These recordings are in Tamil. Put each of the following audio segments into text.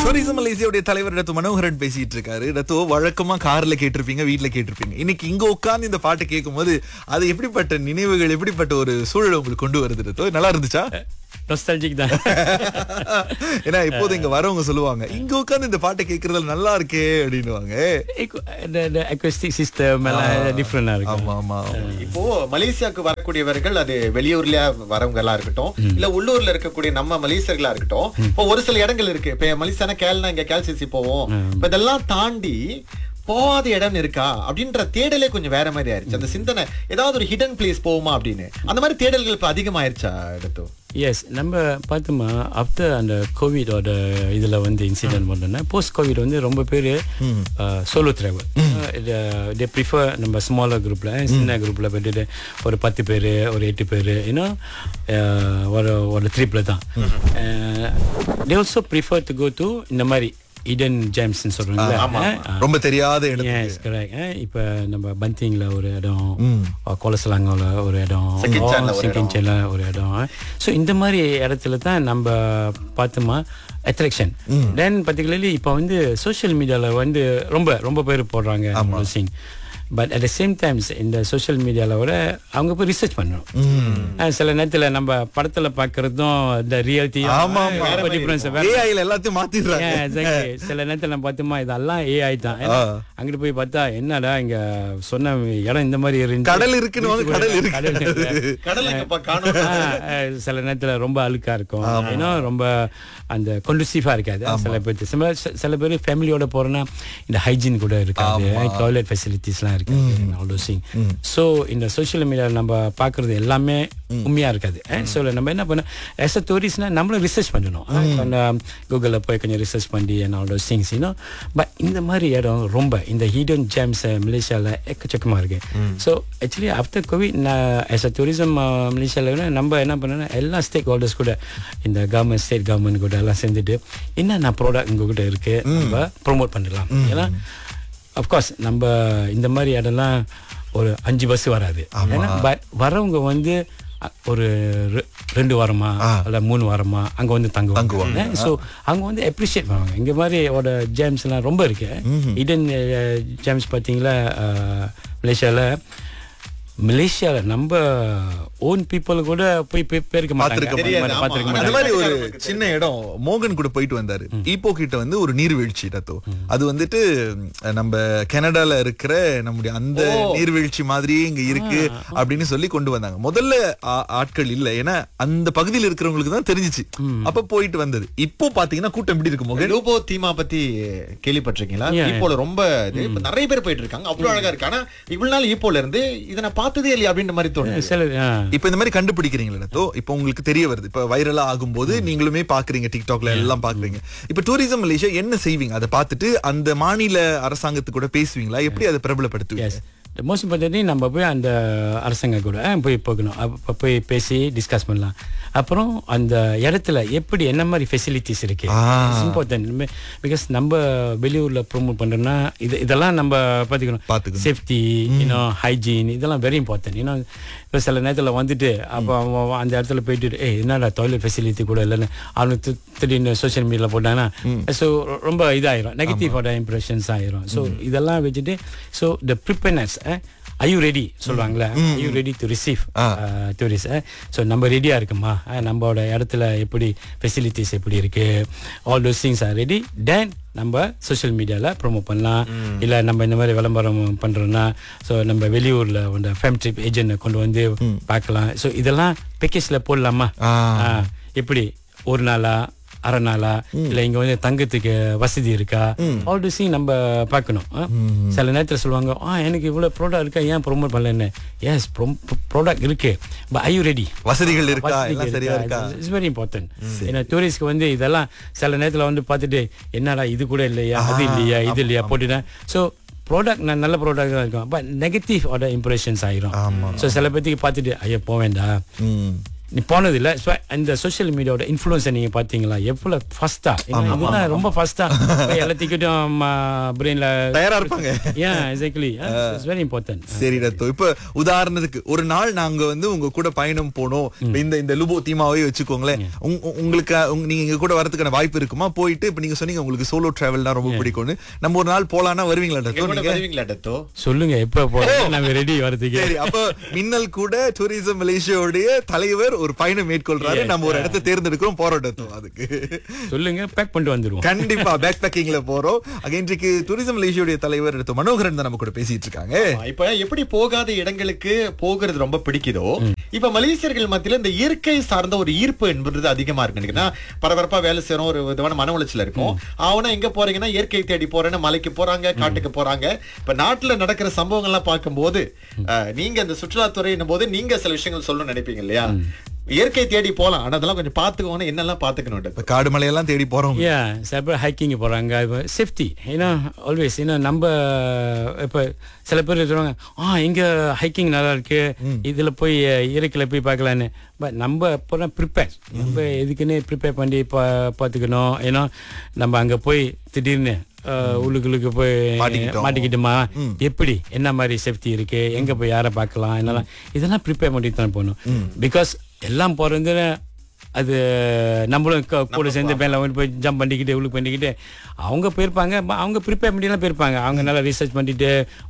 டூரிசம் மலேசியாவுடைய தலைவர் ரத்து மனோகரன் பேசிட்டு இருக்காரு ரத்து வழக்கமா கார்ல கேட்டிருப்பீங்க வீட்ல கேட்டிருப்பீங்க இன்னைக்கு இங்க உட்கார்ந்து இந்த பாட்டு கேட்கும்போது அது எப்படிப்பட்ட நினைவுகள் எப்படிப்பட்ட ஒரு சூழல் உங்களுக்கு கொண்டு வருது ரத்து நல்லா இருந்துச்சா நொஸ்டாலஜிக் தான் ஏன்னா இப்போது இங்க வரவங்க சொல்லுவாங்க இங்க உட்கார்ந்து இந்த பாட்டை கேட்கறதுல நல்லா இருக்கே அப்படின்னுவாங்க அக்வஸ்டிக் சிஸ்டம் எல்லாம் டிஃப்ரெண்டா இருக்கு ஆமா ஆமா இப்போ மலேசியாவுக்கு வரக்கூடியவர்கள் அது வெளியூர்ல வரவங்க எல்லாம் இருக்கட்டும் இல்ல உள்ளூர்ல இருக்கக்கூடிய நம்ம மலேசியர்களா இருக்கட்டும் இப்போ ஒரு சில இடங்கள் இருக்கு இப்ப மலேசியானா கேல்னா இங்க கேல்சிசி போவோம் இப்ப இதெல்லாம் தாண்டி போகாத இடம் இருக்கா அப்படின்ற தேடலே கொஞ்சம் வேற மாதிரி ஆயிருச்சு அந்த சிந்தனை ஏதாவது ஒரு ஹிடன் பிளேஸ் போவோமா அப்படின்னு அந்த மாதிரி தேடல்கள் இப்ப அதிகமாயிருச்சா எடுத்தோம் எஸ் நம்ம பார்த்தோமா ஆஃப்டர் அந்த கோவிடோட இதில் வந்து இன்சிடென்ட் பண்ணோன்னா போஸ்ட் கோவிட் வந்து ரொம்ப பேர் சோலோ ட்ராவல் தே ப்ரிஃபர் நம்ம ஸ்மாலர் குரூப்பில் சின்ன குரூப்பில் போயிட்டு ஒரு பத்து பேர் ஒரு எட்டு பேர் இன்னும் ஒரு ஒரு ட்ரிப்பில் தான் they also prefer to go to இந்த மாதிரி இடன் ஜேம்ஸ்ன்னு சொல்கிறாங்களே ரொம்ப தெரியாத இடத்துக்கு எஸ் கரெக்ட் இப்போ நம்ம பந்திங்ல ஒரு இடம் கொலசலாங்கல ஒரு இடம் செக்கின்சான்ல ஒரு செக்கின்சான்ல ஒரு இடம் ஸோ இந்த மாதிரி இடத்துல தான் நம்ம பார்த்தோமா அட்ராக்ஷன் தென் பர்டிகுலர்லி இப்போ வந்து சோஷியல் மீடியாவில் வந்து ரொம்ப ரொம்ப பேர் போடுறாங்க சிங் but at the same times இந்த சோஷியல் மீடியாவில் விட அவங்க போய் ரிசர்ச் பண்ணணும் அஹ் சில நேரத்தில் நம்ம படத்தில் பார்க்குறதும் இந்த ரியாலிட்டி ஆமா ஆமா டிஃப்ரென்ஸ் ஏஐல எல்லாத்தையும் மாத்திடுறாங்க Yeah, exactly. சில நேரத்துல நம்ம பார்த்தோமா இதெல்லாம் ஏஐ தான் ஏன்னா, அங்கிட்டு போய் பார்த்தா என்னடா இங்க சொன்ன இடம் இந்த மாதிரி இருந்துச்சு. கடல் இருக்குன்னு வாங்க, கடல் இருக்கு. கடல் இருக்கு. கடலுக்கு காணும் ஆ, ஆ, சில நேரத்துல ரொம்ப அழுக்கா இருக்கும் இன்னும் ரொம்ப அந்த கொண்டுசிஃபா இருக்காது சில பேர் சில சில பேர் ஃபேமிலியோட போறோம்னா இந்த ஹைஜீன் கூட இருக்காது டாய்லெட் ஃபெசிலிட்டிஸ்லாம் இருக்காது ஸோ இந்த சோஷியல் மீடியா நம்ம பார்க்கறது எல்லாமே உண்மையா இருக்காது ஸோ நம்ம என்ன பண்ண ஆஸ் அ டூரிஸ்ட்னா நம்மளும் ரிசர்ச் பண்ணணும் கொஞ்சம் கூகுளில் போய் கொஞ்சம் ரிசர்ச் பண்ணி and all those things you know but இந்த மாதிரி இடம் ரொம்ப இந்த ஹீடன் ஜேம்ஸ் மலேசியாவில் எக்கச்சக்கமாக இருக்கு ஸோ ஆக்சுவலி ஆஃப்டர் கோவிட் நான் ஆஸ் அ டூரிசம் மலேசியாவில் நம்ம என்ன பண்ணோம்னா எல்லா ஸ்டேக் ஹோல்டர்ஸ் கூட இந்த கவர்மெண்ட் ஸ்டேட் கவர்மெண்ட் கூட எல்லாம் சேர்ந்துட்டு என்னென்ன ப்ராடக்ட் உங்ககிட்ட இருக்கு நம்ம ப்ரொமோட் பண்ணலாம் ஏன்னா அஃப்கோர்ஸ் நம்ம இந்த மாதிரி இடம்லாம் ஒரு அஞ்சு பஸ் வராது ஏன்னா பட் வரவங்க வந்து அ, ஒரு ரெ- ரெண்டு வாரமா இல்ல மூணு வாரமா அங்க வந்து தங்குவாங்க ஸோ அவங்க வந்து அப்ரிஷியேட் பண்ணுவாங்க இங்க மாதிரி ஓட ஜேம்ஸ் எல்லாம் ரொம்ப இருக்கு இடன் ஜேம்ஸ் பார்த்தீங்களா மலேசியால மலேசியால நம்ம ஓன் பீப்புள் கூட போய் பே- பேருக்க மாட்டாங்க பார்த்திருக்க தெரியாது, ஆமா. பார்த்திருக்க அந்த மாட்டாங்க மாதிரி ஒரு சின்ன இடம் மோகன் கூட போயிட்டு வந்தாரு ஈப்போ கிட்ட வந்து ஒரு நீர்வீழ்ச்சி டத்தோ அது வந்துட்டு அஹ், நம்ம கனடால இருக்கிற நம்முடைய அந்த நீர்வீழ்ச்சி மாதிரியே இங்க இருக்கு அப்படின்னு சொல்லி கொண்டு வந்தாங்க முதல்ல ஆ- ஆட்கள் இல்ல ஏன்னா அந்த பகுதியில் இருக்கிறவங்களுக்கு தான் தெரிஞ்சிச்சு அப்ப போயிட்டு வந்தது இப்போ பாத்தீங்கன்னா கூட்டம் எப்படி இருக்கு மோகன் லூபோ தீமா பத்தி கேள்விப்பட்டிருக்கீங்களா Yeah, ஈப்போல ரொம்ப இது இப்ப நிறைய பேர் போயிட்டு இருக்காங்க அவ்வளவு அழகா இருக்கு ஆனா இவ்வளவு நாள் ஈப்போல இருந்து இதை நான் பார்த்ததே இல்லையா அப்படின்ற மாதிரி தோணுது சில ஆ. இப்ப இந்த மாதிரி கண்டுபிடிக்கிறீங்களா தோ இப்ப உங்களுக்கு தெரிய வருது இப்ப வைரலா ஆகும்போது நீங்களுமே பாக்குறீங்க டிக்டாக்ல எல்லாம் பாக்குறீங்க இப்ப டூரிசம் மலேசியா என்ன செய்வீங்க அதை பார்த்துட்டு அந்த மாநில அரசாங்கத்து கூட பேசுவீங்களா எப்படி அதை பிரபலப்படுத்துவீங்க எஸ் மோஸ்ட் இம்பார்ட்டன்ட்லி நம்ம போய் அந்த அரசாங்க கூட அஹ், போய் போகணும் அப்போ போய் பேசி டிஸ்கஸ் பண்ணலாம் அப்புறம் அந்த இடத்துல எப்படி என்ன மாதிரி ஃபெசிலிட்டிஸ் இருக்கு இம்பார்ட்டன்ட் பிகாஸ் நம்ம வெளியூர்ல ப்ரோமோட் பண்றோம்னா இது இதெல்லாம் நம்ம பார்த்துக்கணும் பார்த்துக்கணும். சேஃப்டி இன்னும் ஹைஜீன் இதெல்லாம் வெரி இம்பார்ட்டன்ட் இன்னும் இப்போ சில நேரத்தில் வந்துட்டு அப்போ அவன் அவன் அந்த இடத்துல போயிட்டு ஏய் என்னடா டாய்லெட் ஃபெசிலிட்டி கூட இல்லைன்னு அவனுக்கு தி- திடீர்னு சோஷியல் மீடியாவில் போட்டாங்கன்னா ஸோ ரொம்ப இதாயிரும் நெகட்டிவோட இம்ப்ரெஷன்ஸ் ஆயிரும் ஸோ இதெல்லாம் வச்சுட்டு so the preparedness I you ready சொல்லுவாங்களே I you ready to receive tourist so நம்ம ரெடியாக இருக்குமா அஹ், நம்மளோட இடத்துல எப்படி ஃபெசிலிட்டிஸ் எப்படி இருக்கு all those things are ready then நம்ம சோஷியல் மீடியாவில் ப்ரோமோட் பண்ணலாம் இல்லை நம்ம இந்த மாதிரி விளம்பரம் பண்ணுறோன்னா ஸோ நம்ம வெளியூரில் அந்த ஃபேம் ட்ரிப் ஏஜென்ட் கொண்டு வந்து பார்க்கலாம் ஸோ இதெல்லாம் பேக்கேஜில் போடலாமா ஆ. ஆ, எப்படி ஒரு நாளா அரை நாளா இல்ல இங்க வந்து தங்கத்துக்கு வசதி இருக்கா ஆல் டு சி நம்ம பார்க்கணும் ஆ? சில நேரத்துல சொல்லுவாங்க ஆ எனக்கு இவ்வளவு ப்ராடக்ட் இருக்கா ஏன் ப்ரோமோட் பண்ணலன்னு எஸ் ப்ராடக்ட் இருக்கு பட் ஐ யூ ரெடி வசதிகள் இருக்கா எல்லாம் சரியா இருக்கா இட்ஸ் வெரி இம்பார்ட்டன்ட் ஏன்னா டூரிஸ்ட்க்கு வந்து இதெல்லாம் சில நேரத்துல வந்து பார்த்துட்டு என்னடா இது கூட இல்லையா அது இல்லையா இது இல்லையா போட்டுட்டேன் ஸோ ப்ராடக்ட் நான் நல்ல ப்ராடக்ட் தான் இருக்கும் பட் நெகட்டிவ் ஆட இம்ப்ரெஷன்ஸ் ஆயிரும் ஸோ சில பேத்துக்கு பார்த்துட்டு ஐயா போவேண்டா ம். நீ போனது இல்ல So, இந்த சோஷியல் மீடியாவோட இன்ஃப்ளூயன்ஸை நீங்க பாத்தீங்களா எவ்வளவு ஃபாஸ்டா இதெல்லாம் ரொம்ப ஃபாஸ்டா எல்லாத்துக்கிட்டும் பிரெயின்ல தயாரா இருப்பாங்க ஏன் எக்ஸாக்ட்லி இட்ஸ் வெரி இம்பார்ட்டன்ட் சரி ரத்தோ இப்ப உதாரணத்துக்கு ஒரு நாள் நாங்க வந்து உங்க கூட பயணம் போனோம் இப்ப இந்த இந்த லுபோ தீமாவே வச்சுக்கோங்களேன் உங்க- உங்க- உங்களுக்கு உங்க- நீங்க எங்க கூட வரதுக்கான வாய்ப்பு இருக்குமா போயிட்டு இப்ப நீங்க சொன்னீங்க உங்களுக்கு சோலோ டிராவல்னா ரொம்ப பிடிக்கும்னு நம்ம ஒரு நாள் போலான்னா வருவீங்களா எங்க ரத்தோ கூட நீங்க வருவீங்களா டத்தோ சொல்லுங்க எப்ப போறோம் நாங்க ரெடி வரதுக்கு சரி அப்ப மின்னல் கூட டூரிசம் மலேசியாவுடைய தலைவர் ஒரு பயணம் மேற்கொள்றாரு நம்ம ஒரு இடத்தை தேர்ந்தெடுக்கிறோம் போறோம் ரத்தோ அதுக்கு சொல்லுங்க பேக் பண்ணிட்டு வந்துருவோம் கண்டிப்பா பேக் பேக்கிங்ல போறோம் அங்க இன்றைக்கு டூரிசம் மலேசியாவுடைய தலைவர் ரத்தோ மனோகரன் தான் நம்ம கூட பேசிட்டு இருக்காங்க இப்ப எப்படி போகாத இடங்களுக்கு போகிறது ரொம்ப பிடிக்குதோ இப்ப மலேசியர்கள் மத்தியில இந்த இயற்கை சார்ந்த ஒரு ஈர்ப்பு என்பது அதிகமா இருக்கு எனக்கு. நான் பரபரப்பா வேலை செய்யறோம் ஒரு விதமான மன உளைச்சல் இருக்கும் அவனா எங்க போறீங்கன்னா இயற்கை தேடி போறேன்னு மலைக்கு போறாங்க காட்டுக்கு போறாங்க இப்ப நாட்டுல நடக்கிற சம்பவங்கள்லாம் பார்க்கும்போது அஹ், நீங்க இந்த சுற்றுலாத்துறையின் போது நீங்க சில விஷயங்கள் சொல்லணும்னு நினைப்பீங்க இல்லையா இயற்கை தேடி போலாம் ஆனா அதெல்லாம் கொஞ்சம் பாத்துக்கோன்னு என்னெல்லாம் பாத்துக்கணும் இப்ப காடு மலையெல்லாம் தேடி போறோம் யா சில பேர் ஹைக்கிங் போகிறாங்க சேஃப்டி ஏன்னா ஆல்வேஸ் ஏன்னா நம்ம இப்போ சில பேர் சொல்லுவாங்க ஆ இங்கே ஹைக்கிங் நல்லா இருக்கு இதில் போய் இயற்கையில் போய் பார்க்கலான்னு பட் நம்ம போனால் ப்ரிப்பேர் நம்ம எதுக்குன்னு ப்ரிப்பேர் பண்ணி பா பார்த்துக்கணும் ஏன்னா நம்ம அங்கே போய் திடீர்னு அஹ், உள்ளுக்குள்ளுக்கு போய் மாட்டிக்கிட்டோம். மாட்டிக்கிட்டோமா எப்படி என்ன மாதிரி சேஃப்டி இருக்கு எங்க போய் யாரை பார்க்கலாம் என்னெல்லாம் இதெல்லாம் ப்ரிப்பேர் பண்ணி தான் போகணும் பிகாஸ் எல்லாம் போகிறது அது நம்மளும் க- கூட சேர்ந்து பேரில் வந்து போய் ஜம்ப் பண்ணிக்கிட்டு உள்ளுக்கு பண்ணிக்கிட்டு அவங்க போயிருப்பாங்க ப- அவங்க ப்ரிப்பேர் பண்ணிலாம் போயிருப்பாங்க அவங்க நல்லா ரிசர்ச் பண்ணிட்டு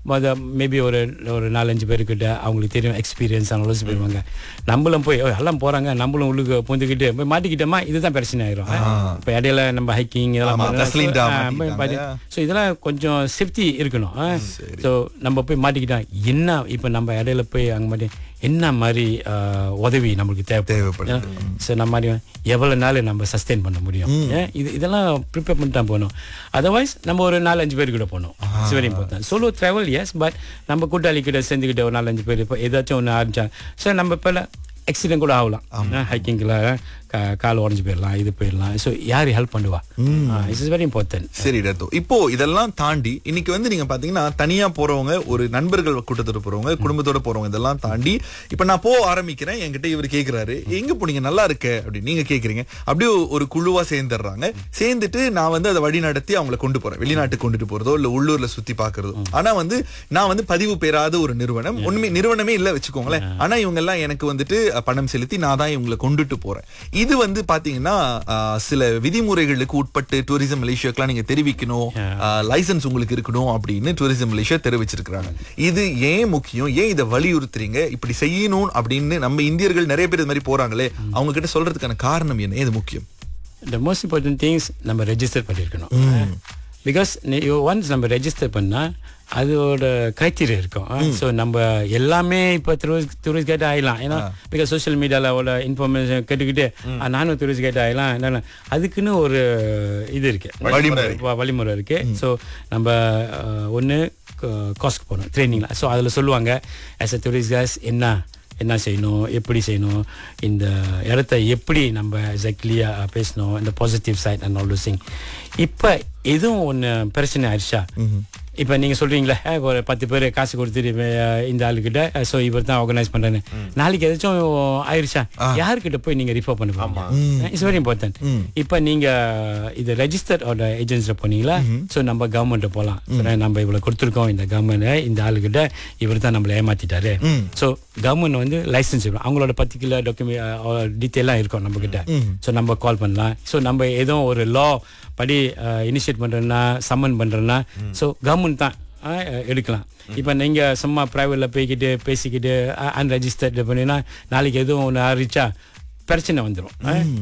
மேபி ஒரு ஒரு நாலஞ்சு பேருக்கிட்ட அவங்களுக்கு தெரியும் எக்ஸ்பீரியன்ஸ் அவங்க போயிருவாங்க நம்மளும் போய் "ஓ, எல்லாம் போறாங்க நம்மளும் உள்ளுக்கு புந்துக்கிட்டு போய் மாட்டிக்கிட்டோமா இதுதான் பிரச்சனை ஆயிரும் இப்போ இடையில நம்ம ஹைக்கிங் இதெல்லாம் ஆமா, பண்ணா- தஸ்லீண்டா ஆ, மாட்டிக்கிட்டாங்க. பாத்து- ஸோ இதெல்லாம் கொஞ்சம் சேஃப்டி இருக்கணும் ஸோ நம்ம போய் மாட்டிக்கிட்டோம் என்ன இப்போ நம்ம இடையில போய் அங்கே மாட்டி என்ன மாதிரி ஆ, உதவி நம்மளுக்கு தேவைப்படுது தேவைப்படுது. ஸோ நம்ம மாதிரி எவ்வளோ நாள் நம்ம சஸ்டெயின் பண்ண முடியும் ஏன் இது இதெல்லாம் ப்ரிப்பேர் பண்ணிட்டு தான் போகணும் அதர்வைஸ் நம்ம ஒரு நாலஞ்சு பேர் கூட போகணும் it's very important solo travel yes but நம்ம கூட்டாளி கிட்ட சேர்ந்துக்கிட்ட ஒரு நாலஞ்சு பேர் இப்போ ஏதாச்சும் ஒன்று ஆரம்பிச்சா சார் நம்ம இப்போ ஆக்சிடென்ட் கூட ஆகலாம் ஹைக்கிங்கில் கால் உடஞ்சி போயிடலாம் இது போயிடலாம் ஸோ யார் ஹெல்ப் பண்ணுவா இட்ஸ் இஸ் வெரி இம்பார்ட்டன்ட் சரி ரத்தோ இப்போ இதெல்லாம் தாண்டி இன்னைக்கு வந்து நீங்க பாத்தீங்கன்னா தனியா போறவங்க ஒரு நண்பர்கள் கூட்டத்தோட போறவங்க குடும்பத்தோட போறவங்க இதெல்லாம் தாண்டி இப்ப நான் போக ஆரம்பிக்கிறேன் என்கிட்ட இவர் கேக்குறாரு எங்க போனீங்க நல்லா இருக்க அப்படின்னு நீங்க கேக்குறீங்க அப்படியே ஒரு குழுவா சேர்ந்துடுறாங்க சேர்ந்துட்டு நான் வந்து அதை வழி நடத்தி அவங்கள கொண்டு போறேன் வெளிநாட்டுக்கு கொண்டுட்டு போறதோ இல்ல உள்ளூர்ல சுத்தி பாக்குறதோ ஆனா வந்து நான் வந்து பதிவு பெறாத ஒரு நிறுவனம் உண்மை நிறுவனமே இல்ல வச்சுக்கோங்களேன் ஆனா இவங்க எல்லாம் எனக்கு வந்துட்டு அஹ், பணம் செலுத்தி நான் தான் இவங்களை கொண்டுட்டு போறேன் இது வந்து பாத்தீங்கன்னா அஹ், சில விதிமுறைகளுக்கு உட்பட்டு டூரிசம் மலேசியாக்கெல்லாம் நீங்க தெரிவிக்கணும் லைசன்ஸ் உங்களுக்கு இருக்கணும் அப்படின்னு டூரிசம் மலேசியா தெரிவிச்சிருக்காங்க இது ஏன் முக்கியம் ஏன் இதை வலியுறுத்துறீங்க இப்படி செய்யணும் அப்படின்னு நம்ம இந்தியர்கள் நிறைய பேர் இது மாதிரி போறாங்களே அவங்க கிட்ட சொல்றதுக்கான காரணம் என்ன இது முக்கியம் த மோஸ்ட் இம்பார்ட்டன்ட் திங்ஸ் நம்ம ரெஜிஸ்டர் பண்ணியிருக்கணும் பிகாஸ் ஒன்ஸ் நம்ம ரெஜிஸ்டர் பண்ணால் அதோட கிரைட்டீரியா இருக்கும் ஸோ நம்ம எல்லாமே இப்போ டூரிஸ்ட் டூரிஸ்ட் கைட் ஆகிடலாம் ஏன்னா பிகாஸ் சோஷியல் மீடியாவில் அவ்வளோ இன்ஃபர்மேஷன் கேட்டுக்கிட்டு "ஆ, நானும் டூரிஸ்ட் கைட் ஆகிடலாம் என்னென்ன அதுக்குன்னு ஒரு இது இருக்கு வழிமுறை. வ- வழிமுறை இருக்கு ஸோ நம்ம ஒன்று காஸ்க்கு போகணும் ட்ரைனிங்கில் ஸோ அதில் சொல்லுவாங்க ஆஸ் அ டூரிஸ்ட் கேஸ் என்ன என்ன செய்யணும் எப்படி செய்யணும் இந்த இடத்த எப்படி நம்ம எக்ஸாக்ட்லியாக பேசணும் இந்த positive side and all those things இப்போ எதுவும் ஒன்று பிரச்சனை ஆயிடுச்சா இப்போ நீங்கள் சொல்கிறீங்களே ஒரு பத்து பேர் காசு கொடுத்துட்டு அஹ், இந்த ஆளுக்கிட்ட ஸோ இவர் தான் ஆர்கனைஸ் பண்ணுறேன்னு நாளைக்கு எதாச்சும் ஆயிடுச்சா யாருக்கிட்ட போய் நீங்கள் ரிஃபர் பண்ணுவாங்க இட்ஸ் வெரி இம்பார்ட்டன்ட் இப்போ நீங்கள் இது ரெஜிஸ்டர்ட் ஏஜென்சியில் போனீங்களா ஸோ நம்ம கவர்மெண்ட்டை போகலாம் நம்ம இவ்வளோ கொடுத்துருக்கோம் இந்த கவர்மெண்ட் இந்த ஆளுகிட்ட இவர் தான் நம்மளை ஏமாத்திட்டாரு ஸோ கவர்மெண்ட் வந்து லைசன்ஸ் அவங்களோட பர்டிகுலர் டாக்குமெண்ட் டீட்டெயிலாக இருக்கும் நம்ம கிட்ட ஸோ நம்ம கால் பண்ணலாம் ஸோ நம்ம ஏதோ ஒரு லா படி இனிஷியேட் பண்ணுறோன்னா சம்மன் பண்ணுறோன்னா ஸோ கவர்மெண்ட் தான் அஹ், எடுக்கலாம் இப்போ நீங்கள் சும்மா ப்ரைவேட்டில் போய்கிட்டு பேசிக்கிட்டு அன்ரெஜிஸ்டர்டு பண்ணினா நாளைக்கு எதுவும் ஒன்று ஆறிச்சா பிரச்சனை வந்துடும்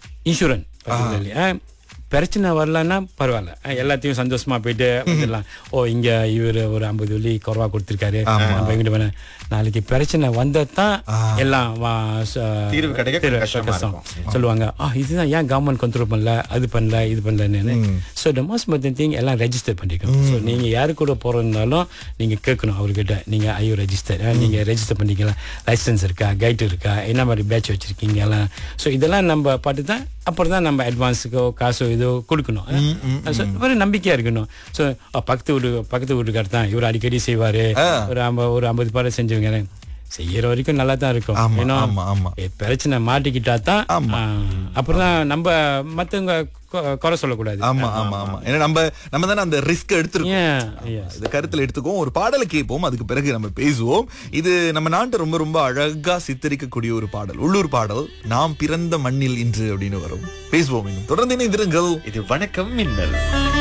இன்சூரன்ஸ் பிரச்சனை வரலன்னா பரவாயில்ல அஹ், எல்லாத்தையும் சந்தோஷமா போயிட்டு வந்துடலாம் ஓ இங்க இவர் ஒரு ஐம்பது வெள்ளி குறவா கொடுத்துருக்காரு நம்ம எங்கிட்ட வேணா நாளைக்கு பிரச்சனை வந்தா தான் எல்லாம் வா- ச- தீர்வு கிடைக்க தீர்வு கஷ்டமா கஷ்டம். சொல்லுவாங்க ஆ இதுதான் ஏன் கவர்மெண்ட் கண்ட்ரோல் பண்ணல அது பண்ணல இது பண்ணலன்னு so the most important thing எல்லாம் ரெஜிஸ்டர் பண்ணிக்கணும் ஸோ நீங்க யாரு கூட போறதுனாலும் நீங்க கேட்கணும் அவர்கிட்ட நீங்க ஐயோ ரெஜிஸ்டர் நீங்க ரெஜிஸ்டர் பண்ணிக்கலாம் லைசன்ஸ் இருக்கா கைட் இருக்கா என்ன மாதிரி பேட்ச் வச்சிருக்கீங்க எல்லாம் ஸோ இதெல்லாம் நம்ம பார்த்து தான் அப்புறம் தான் நம்ம அட்வான்ஸுக்கோ காசோ இதோ கொடுக்கணும் ஸோ ஒரு நம்பிக்கையா இருக்கணும் ஸோ பக்கத்து வீடு பக்கத்து வீட்டுக்கார் தான் இவர் அடிக்கடி செய்வாரு ஒரு ஐம்பது ஒரு ஐம்பது பாடம் செஞ்சவங்க செய்யற வரைக்கும் நல்லா தான் இருக்கும் ஆமா, ஏன்னா, ஆமா, ஆமா. எ- பிரச்சனை மாட்டிக்கிட்டா தான் ஆமா. அப்புறம் தான் நம்ம மத்தவங்க கொ- குறை சொல்லக்கூடாது ஆமா ஆமா ஆமா ஏன்னா நம்ம நம்ம தானே அந்த ரிஸ்க் எடுத்திருக்கோம் ஏன் yes. இது கருத்துல எடுத்துக்குவோம் ஒரு பாடலை கேட்போம் அதுக்கு பிறகு நம்ம பேசுவோம் இது நம்ம நாட்டை ரொம்ப ரொம்ப அழகா சித்தரிக்கக்கூடிய ஒரு பாடல் உள்ளூர் பாடல் நாம் பிறந்த மண்ணில் இன்று அப்படின்னு வரும் பேசுவோம் இன்னும் தொடர்ந்து இணைந்திருங்கள் இது வணக்கம் மின்னல்